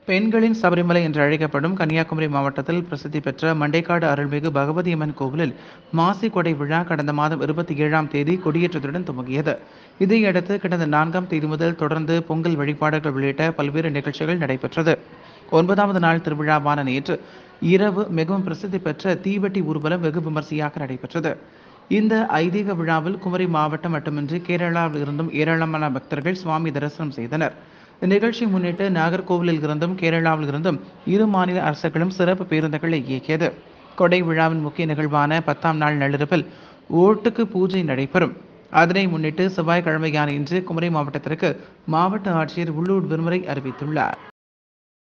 பெண்களின் சபரிமலை என்று அழைக்கப்படும் கன்னியாகுமரி மாவட்டத்தில் பிரசித்தி பெற்ற மண்டைக்காடு அருள்மிகு பகவதியம்மன் கோவிலில் மாசி கொடை விழா கடந்த மாதம் இருபத்தி ஏழாம் தேதி கொடியேற்றத்துடன் துவங்கியது இதையடுத்து கடந்த நான்காம் தேதி முதல் தொடர்ந்து பொங்கல் வழிபாடுகள் உள்ளிட்ட பல்வேறு நிகழ்ச்சிகள் நடைபெற்றது ஒன்பதாவது நாள் திருவிழாவான நேற்று இரவு மிகவும் பிரசித்தி பெற்ற தீவெட்டி ஊர்வலம் வெகு விமர்சையாக நடைபெற்றது இந்த ஐதீக விழாவில் குமரி மாவட்டம் மட்டுமின்றி கேரளாவில் இருந்தும் ஏராளமான பக்தர்கள் சுவாமி தரிசனம் செய்தனர் இந்நிகழ்ச்சியை முன்னிட்டு நாகர்கோவிலில் இருந்தும் கேரளாவில் இருந்தும் இரு மாநில அரசுகளும் சிறப்பு பேருந்துகளை இயக்கியது கொடை விழாவின் முக்கிய நிகழ்வான பத்தாம் நாள் நள்ளிரவில் ஓட்டுக்கு பூஜை நடைபெறும் அதனை முன்னிட்டு செவ்வாய்க்கிழமையான இன்று குமரி மாவட்டத்திற்கு மாவட்ட ஆட்சியர் உள்ளூர் விடுமுறை அறிவித்துள்ளார்